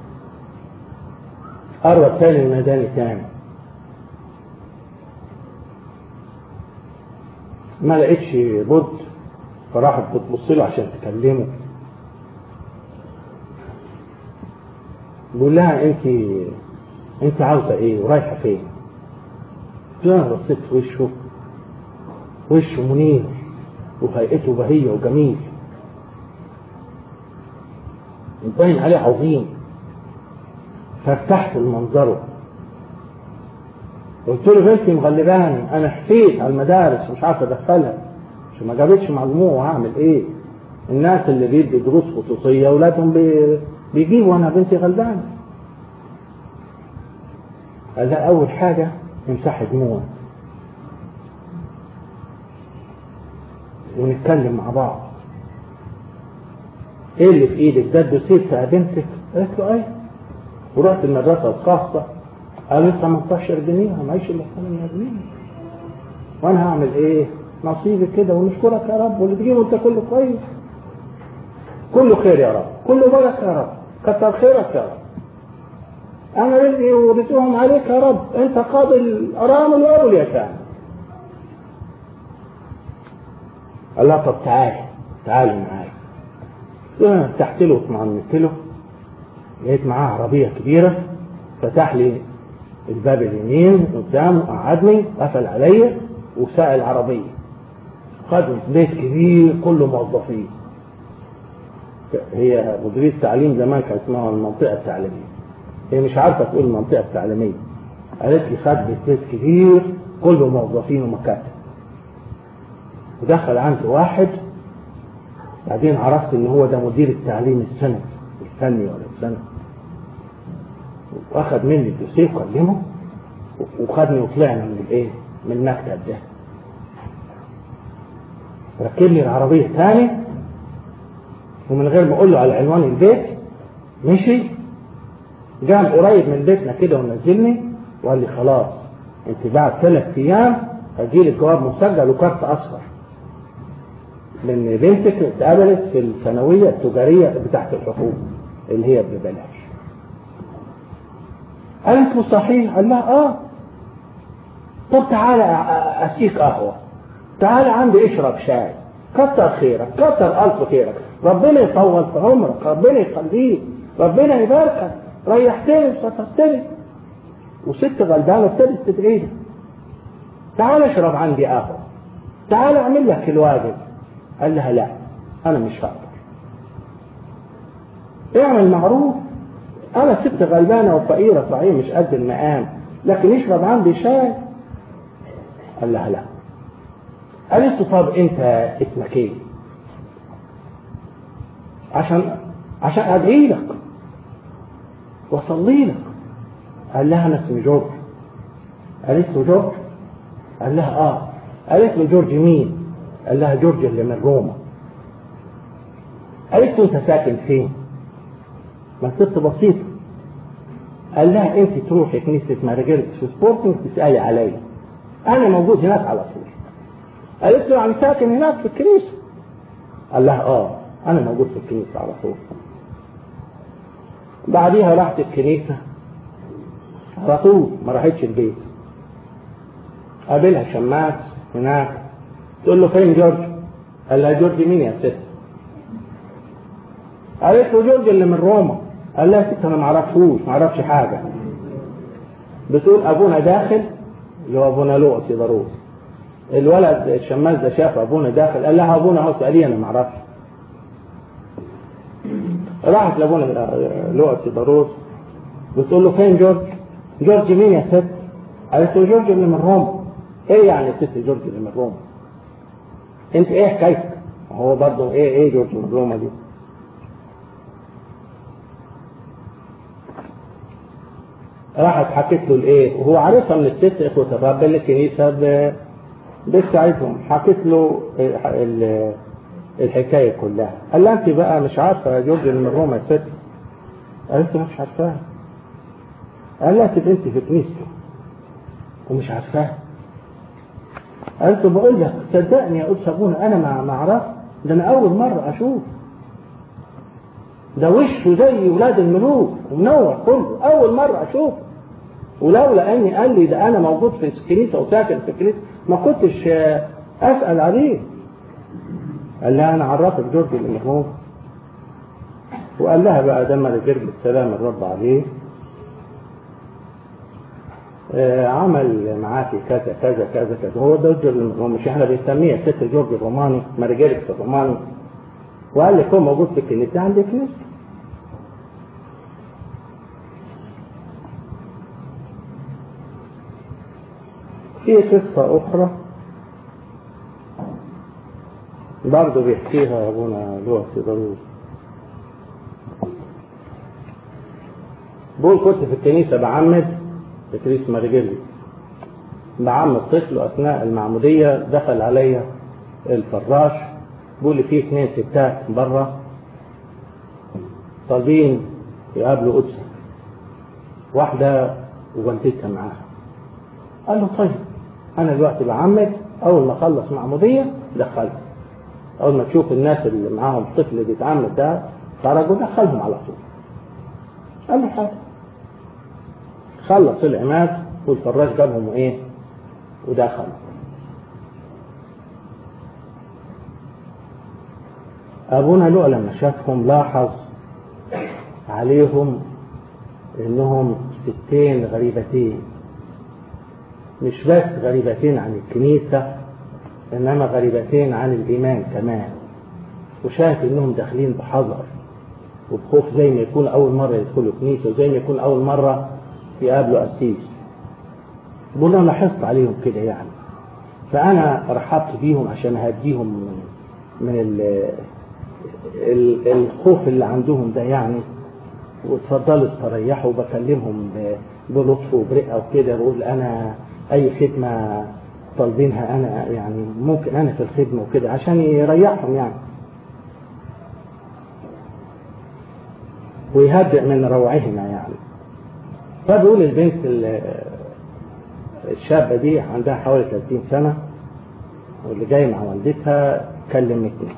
قرب تاني وناداني تاني ما لقيتش بد فراحت بتبص له عشان تكلمه بيقول لها انت انت عاوزه ايه ورايحه فين؟ قلت له انا بصيت في وشه وشه منير وهيئته بهيه وجميل باين عليه عظيم فارتحت لمنظره قلت له بنتي مغلباني انا حفيت على المدارس مش عارف ادخلها مش ما جابتش مجموع هعمل ايه الناس اللي بيدي دروس خصوصيه اولادهم بي... بيجيبوا انا بنتي غلبانه قال لا اول حاجه امسحي دموع ونتكلم مع بعض ايه اللي في ايدك ده الدوسيه يا بنتك قالت له ايه ورحت المدرسه الخاصه قالوا 18 جنيه معيش الا 8 جنيه وانا هعمل ايه نصيبي كده ونشكرك يا رب واللي تجيبه انت كله كويس كله خير يا رب كله بركه يا رب كتر خيرك يا رب انا رزقي ورزقهم عليك يا رب انت قاضي الارامل وابو اليتامى قال لها طب تعالي تعالي معايا فتحت له واطمئنت له لقيت معاه عربيه كبيره فتح لي الباب اليمين قدامه قعدني قفل عليا وساق العربيه خدني بيت كبير كله موظفين هي مديريه التعليم زمان كان اسمها المنطقه التعليميه هي مش عارفه تقول المنطقه التعليميه قالت لي خد بيت كبير كله موظفين ومكاتب ودخل عندي واحد بعدين عرفت ان هو ده مدير التعليم السنوي الفني ولا السنوي واخد مني الدوسيه وكلمه وخدني وطلعنا من الايه؟ من المكتب ده ركب لي العربيه تاني ومن غير ما اقول له على عنوان البيت مشي جاب قريب من بيتنا كده ونزلني وقال لي خلاص انت بعد ثلاث ايام هجيلك جواب مسجل وكارت اصفر لان بنتك اتقابلت في الثانويه التجاريه بتاعت الحقوق اللي هي ببلاش قالت له صحيح قال لها اه طب تعالى اسيك قهوه تعالى عندي اشرب شاي كتر خيرك كتر الف خيرك ربنا يطول في عمرك ربنا يخليك ربنا يباركك ريحتني وسترتني وست غلبانه ابتدت تدعي لي تعال اشرب عندي قهوه تعال اعمل لك الواجب قال لها لا انا مش هقدر اعمل معروف انا ست غلبانه وفقيره صحيح مش قد المقام لكن اشرب عندي شاي قال لها لا قالت له طب انت اسمك ايه عشان عشان ادعي لك واصلي لك قال لها انا اسمي جورج قالت له جورج قال لها اه قالت له جورج مين قال لها جورج اللي من روما قالت له انت ساكن فين ما ست بسيطة قال لها انت تروحي كنيسة مارجريت في سبورتنج تسألي عليا انا موجود هناك على طول قالت له يعني ساكن هناك في الكنيسة قال لها اه انا موجود في الكنيسة على طول بعديها راحت الكنيسة على طول ما راحتش البيت قابلها شماس هناك تقول له فين جورج؟ قال لها جورج مين يا ست؟ قالت له جورج اللي من روما قال لها ست انا ما اعرفوش ما اعرفش حاجه بتقول ابونا داخل اللي هو ابونا لؤس يضروس الولد الشماس ده شاف ابونا داخل قال لها ابونا هو ساليه انا ما اعرفش راحت لابونا لؤس يضروس بتقول له فين جورج؟ جورج مين يا ست؟ قالت له جورج اللي من روما ايه يعني يا ست جورج اللي من روما؟ انت ايه حكايتك؟ هو برضه ايه ايه جورج من روما دي؟ راحت حكت له الايه وهو عارفها من الست اخوة الرب اللي الكنيسة ب- بتساعدهم حكت له ال- الحكاية كلها قال لها انت بقى مش عارفة يا جورج اللي من روما يا ست قالت له مش عارفاها قال لها تبقى انت في كنيسته ومش عارفاها قالت له بقول لك صدقني يا قدس ابونا انا ما ما اعرف ده انا اول مرة اشوف ده وشه زي ولاد الملوك ومنور كله اول مره اشوفه ولولا اني قال لي ده انا موجود في الكنيسه وساكن في الكنيسه ما كنتش آه، اسال عليه قال لها انا عرفك جورج اللي هو وقال لها بقى ده رجل السلام الرب عليه آه، عمل معاكي كذا كذا كذا كذا هو ده جورج اللي مش احنا بنسميه ست جورج الروماني مرجلك الروماني وقال لك هو موجود في الكنيسة عند الكنيسة في قصة أخرى برضه بيحكيها أبونا لوح ضروري بقول كنت في الكنيسة بعمد في كنيسة مارجيلي بعمد طفل أثناء المعمودية دخل عليا الفراش بيقول لي في اثنين ستات بره طالبين يقابلوا قدسك واحدة ووالدتها معاها قال له طيب أنا دلوقتي بعمد أول ما أخلص معمودية دخلها أول ما تشوف الناس اللي معاهم الطفل اللي بيتعمد ده خرجوا دخلهم على طول قال له حاجة خلص العماد والفراش جابهم وإيه ودخل أبونا لؤى لما شافهم لاحظ عليهم إنهم ستين غريبتين مش بس غريبتين عن الكنيسة إنما غريبتين عن الإيمان كمان وشاف إنهم داخلين بحذر وبخوف زي ما يكون أول مرة يدخلوا كنيسة وزي ما يكون أول مرة يقابلوا قسيس بقول أنا لاحظت عليهم كده يعني فأنا رحبت بيهم عشان أهديهم من, من ال ال- الخوف اللي عندهم ده يعني واتفضلوا استريحوا وبكلمهم ب- بلطف وبرقه وكده بقول انا اي خدمه طالبينها انا يعني ممكن انا في الخدمه وكده عشان يريحهم يعني ويهدئ من روعهما يعني فبيقول البنت ال- الشابه دي عندها حوالي 30 سنه واللي جاي مع والدتها كلمتني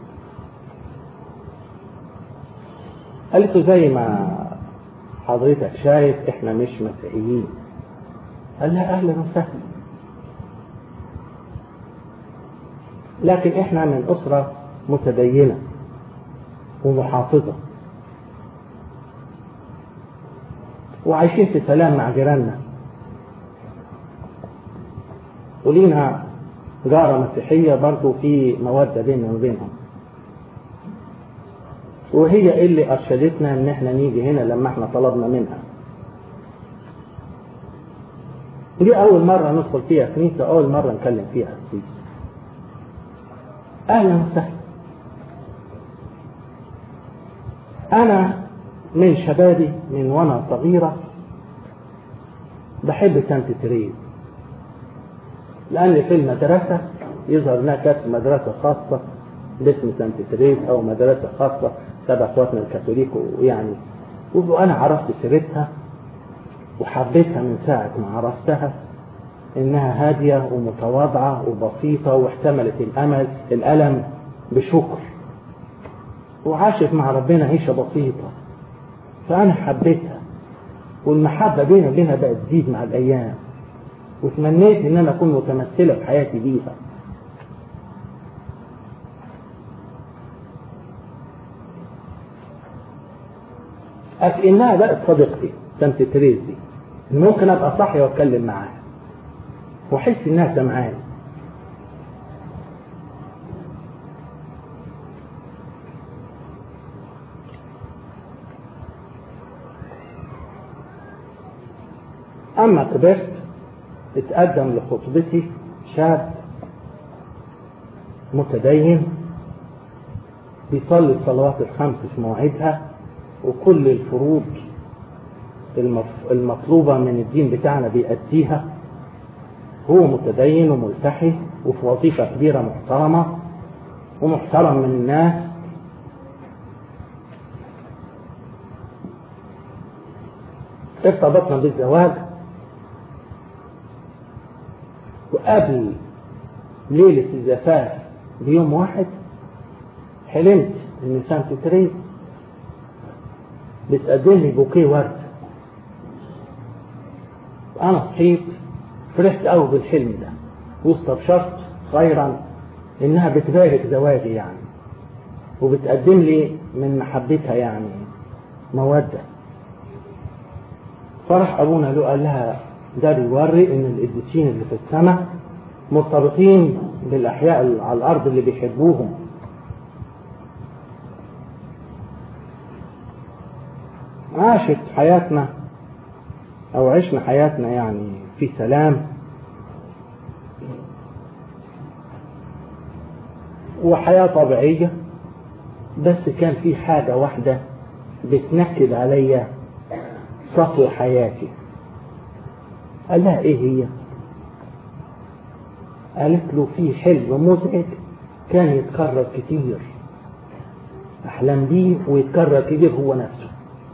قالت له زي ما حضرتك شايف احنا مش مسيحيين قال لها اهلا وسهلا لكن احنا من اسره متدينه ومحافظه وعايشين في سلام مع جيراننا ولينا جارة مسيحية برضو في مودة بيننا وبينهم وهي اللي أرشدتنا إن إحنا نيجي هنا لما إحنا طلبنا منها. دي أول مرة ندخل فيها كنيسة أول مرة نكلم فيها قسيس. أهلا وسهلا. أنا من شبابي من وأنا صغيرة بحب سانت تريز لأن في المدرسة يظهر إنها كانت مدرسة خاصة باسم سانت تريز أو مدرسة خاصة تبع اخواتنا الكاثوليك ويعني وانا عرفت سيرتها وحبيتها من ساعة ما عرفتها انها هادية ومتواضعة وبسيطة واحتملت الامل الالم بشكر وعاشت مع ربنا عيشة بسيطة فانا حبيتها والمحبة بيني وبينها بقت تزيد مع الايام وتمنيت ان انا اكون متمثلة في حياتي بيها أكنها بقت صديقتي سانت تريز دي ممكن أبقى صاحي وأتكلم معاها وأحس إنها سمعاني أما كبرت اتقدم لخطبتي شاب متدين بيصلي الصلوات الخمس في مواعيدها وكل الفروض المطلوبة من الدين بتاعنا بيأديها هو متدين وملتحي وفي وظيفة كبيرة محترمة ومحترم من الناس ارتبطنا بالزواج وقبل ليلة الزفاف بيوم واحد حلمت ان سانت تريز بتقدم لي بوكيه ورد انا صحيت فرحت قوي بالحلم ده واستبشرت خيرا انها بتبارك زواجي يعني وبتقدم لي من محبتها يعني مودة فرح ابونا له قال لها ده بيوري ان القديسين اللي في السماء مرتبطين بالاحياء على الارض اللي بيحبوهم عاشت حياتنا او عشنا حياتنا يعني في سلام وحياة طبيعية بس كان في حاجة واحدة بتنكد عليا صفو حياتي قال لها ايه هي قالت له في حلم مزعج كان يتكرر كتير احلم بيه ويتكرر كتير هو نفسه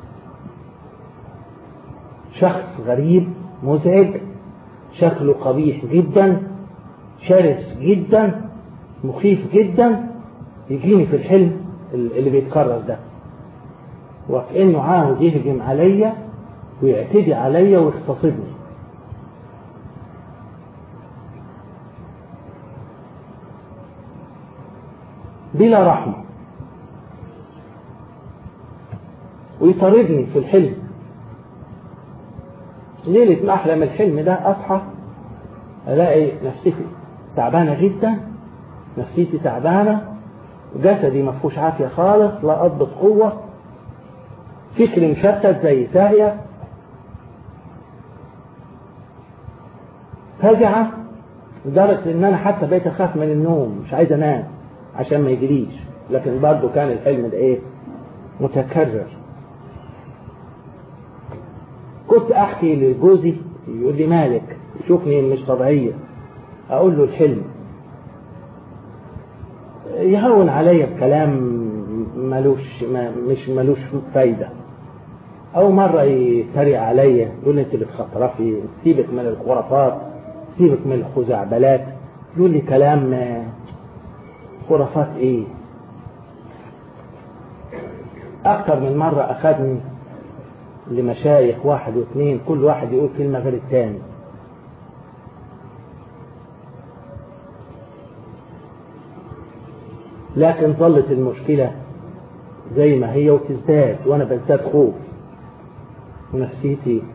شخص غريب مزعج شكله قبيح جدا شرس جدا مخيف جدا يجيني في الحلم اللي بيتكرر ده وكأنه عاوز يهجم عليا ويعتدي عليا ويغتصبني بلا رحمة ويطاردني في الحلم ليلة ما أحلم الحلم ده أصحى ألاقي نفسيتي تعبانة جدا نفسيتي تعبانة جسدي ما فيهوش عافية خالص لا أضبط قوة فكري مشتت زي ساهية فجعة لدرجة إن أنا حتى بقيت أخاف من النوم مش عايز أنام عشان ما يجريش لكن برضه كان الحلم ده إيه متكرر كنت احكي لجوزي يقول لي مالك يشوفني مش طبيعية اقول له الحلم يهون عليا بكلام ملوش ما مش ملوش فايدة أو مرة يتريق عليا يقول لي أنت بتخطرفي سيبك من الخرافات سيبك من الخزعبلات يقول لي كلام خرافات إيه أكثر من مرة أخذني لمشايخ واحد واثنين كل واحد يقول كلمة غير الثاني لكن ظلت المشكلة زي ما هي وتزداد وأنا بزداد خوف ونفسيتي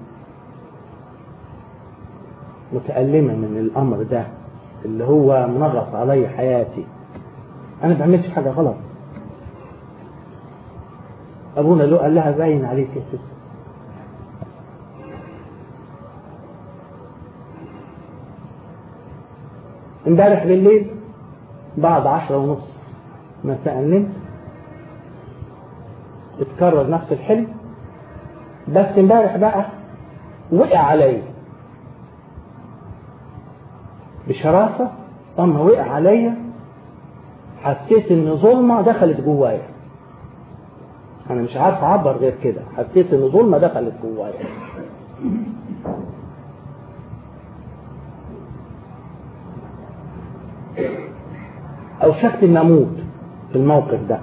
متألمة من الأمر ده اللي هو منغص علي حياتي أنا ما بعملش حاجة غلط أبونا له قال لها باين عليك يا ست امبارح بالليل بعد عشرة ونص مساء نمت اتكرر نفس الحلم بس امبارح بقى وقع عليا بشراسة اما وقع عليا حسيت ان ظلمة دخلت جوايا انا مش عارف اعبر غير كده حسيت ان ظلمة دخلت جوايا اوشكت ان اموت في الموقف ده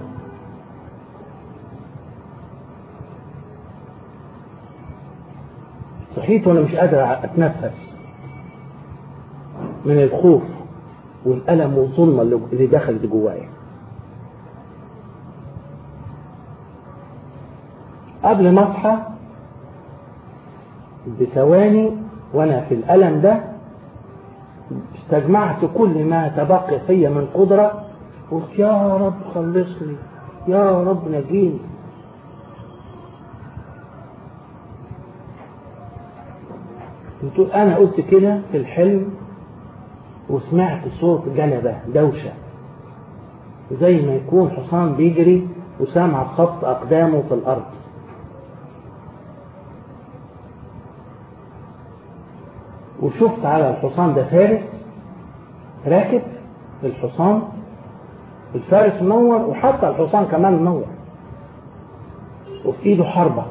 صحيت وانا مش قادر اتنفس من الخوف والالم والظلمه اللي دخلت جوايا قبل ما اصحى بثواني وانا في الالم ده استجمعت كل ما تبقى فيا من قدرة قلت يا رب خلصني يا رب نجيني قلت انا قلت كده في الحلم وسمعت صوت جلبة دوشة زي ما يكون حصان بيجري وسامع خبط اقدامه في الارض وشفت على الحصان ده فارس راكب الحصان الفارس منور وحتى الحصان كمان منور وفي ايده حربة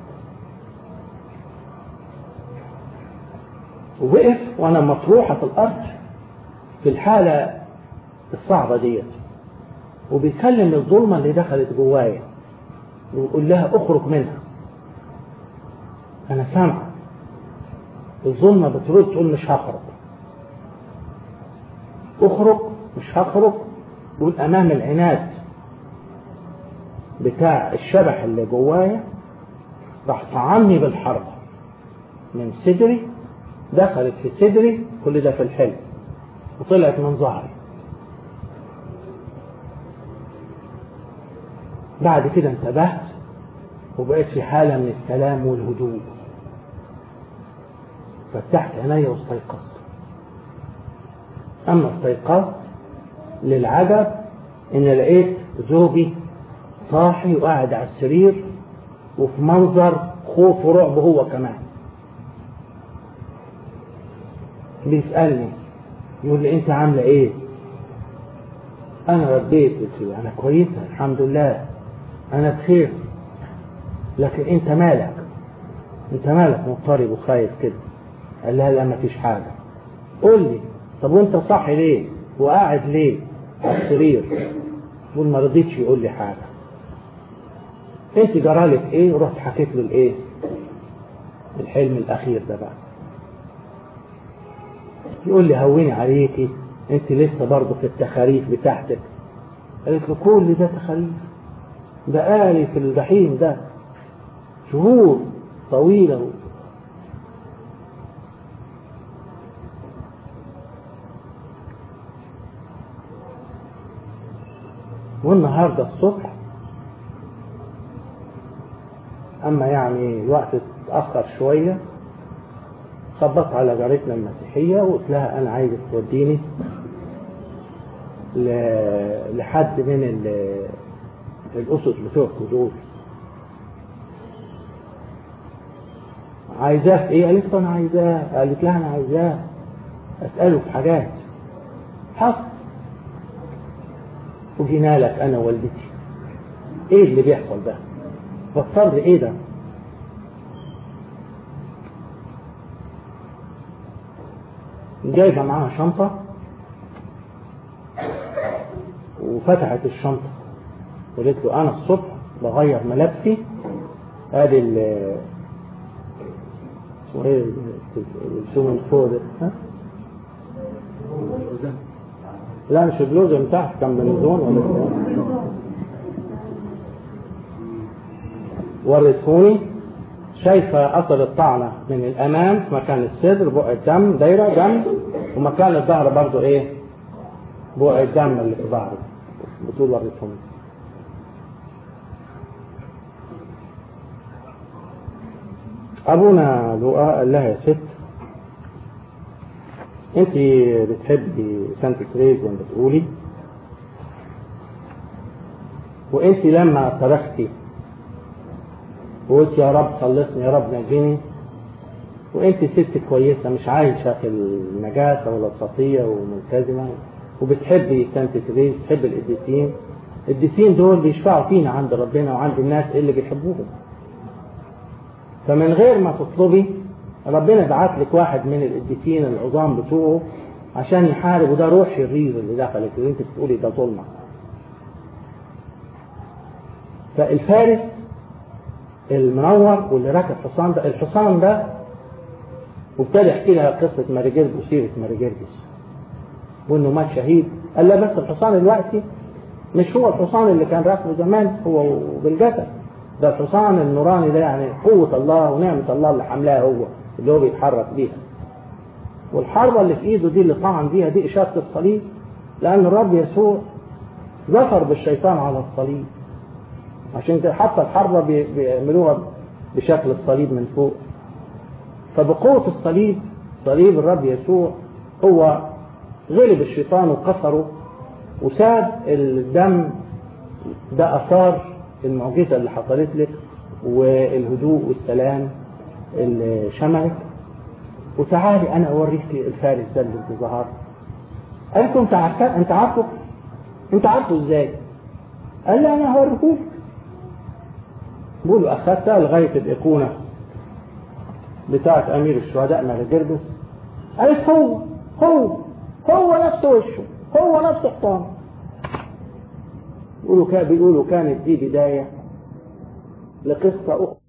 ووقف وانا مطروحة في الارض في الحالة الصعبة ديت وبيكلم الظلمة اللي دخلت جوايا ويقول لها اخرج منها انا سامع الظلمة بترد تقول مش هخرج اخرج مش هخرج يقول امام العناد بتاع الشبح اللي جوايا راح طعني بالحربة من صدري دخلت في صدري كل ده في الحلم وطلعت من ظهري بعد كده انتبهت وبقيت في حالة من السلام والهدوء فتحت عيني واستيقظت أما استيقظت للعجب إن لقيت زوجي صاحي وقاعد على السرير وفي منظر خوف ورعب هو كمان بيسألني يقول لي أنت عاملة إيه؟ أنا رديت قلت له أنا كويسة الحمد لله أنا بخير لكن أنت مالك؟ أنت مالك مضطرب وخايف كده؟ قال لها لا ما فيش حاجة قول لي طب وانت صاحي ليه وقاعد ليه على السرير يقول ما رضيتش يقول لي حاجة انت جرالك ايه ورحت حكيت له الايه الحلم الاخير ده بقى يقول لي هوني عليكي انت لسه برضه في التخاريف بتاعتك قالت له كل ده تخاريف بقالي في الجحيم ده شهور طويلة والنهاردة الصبح أما يعني الوقت اتأخر شوية خبطت على جارتنا المسيحية وقلت لها أنا عايزك توديني لحد من الأسس بتوعكم دول عايزاه في ايه؟ قالت له انا عايزاه قالت لها انا عايزاه اساله في حاجات حصل وجينا لك انا والدتي ايه اللي بيحصل ده فسر لي ايه ده جايبه معاها شنطه وفتحت الشنطه وقالت له انا الصبح بغير ملابسي ادي ال اسمه ايه السومن فوق ده ها؟ لا مش البلوزة من تحت كان بنزون ولا إيه؟ ورثوني شايفة أثر الطعنة من الأمام في مكان الصدر بقع الدم دايرة دم ومكان الظهر برضو إيه بقع الدم اللي في ظهري بطول ورثوني أبونا لؤى قال لها يا ست انت بتحبي سانت تريز زي ما بتقولي وانت لما صرختي وقلت يا رب خلصني يا رب نجيني وانت ست كويسة مش عايشة في النجاسة ولا الخطية وملتزمة وبتحبي سانت تريز بتحب القديسين القديسين دول بيشفعوا فينا عند ربنا وعند الناس اللي بيحبوهم فمن غير ما تطلبي ربنا بعت لك واحد من القديسين العظام بتوعه عشان يحارب وده روح شرير اللي دخلك اللي انت بتقولي ده ظلمه فالفارس المنور واللي راكب حصان ده الحصان ده وابتدى يحكي لها قصه ماري جرجس سيره ماري جرجس وانه مات شهيد قال لا بس الحصان دلوقتي مش هو الحصان اللي كان راكبه زمان هو بالجسد ده الحصان النوراني ده يعني قوة الله ونعمة الله اللي حملها هو اللي هو بيتحرك بيها والحربة اللي في ايده دي اللي طعن بيها دي إشارة الصليب لأن الرب يسوع ظفر بالشيطان على الصليب عشان كده حتى الحربة بيعملوها بشكل الصليب من فوق فبقوة الصليب صليب الرب يسوع هو غلب الشيطان وكسره وساب الدم ده أثار المعجزة اللي حصلت لك والهدوء والسلام اللي شملك وتعالي أنا أوريك الفارس ده اللي انت ظهر قالت له أنت عارفه أنت عارفه أنت عارفه إزاي؟ قال لي أنا هوريهولك بيقولوا أخذتها لغاية الإيقونة بتاعت أمير الشهداء مالجربس قالت هو هو هو نفس وشه هو نفس حصانه بيقولوا كان بيقولوا كانت دي بداية لقصة أخرى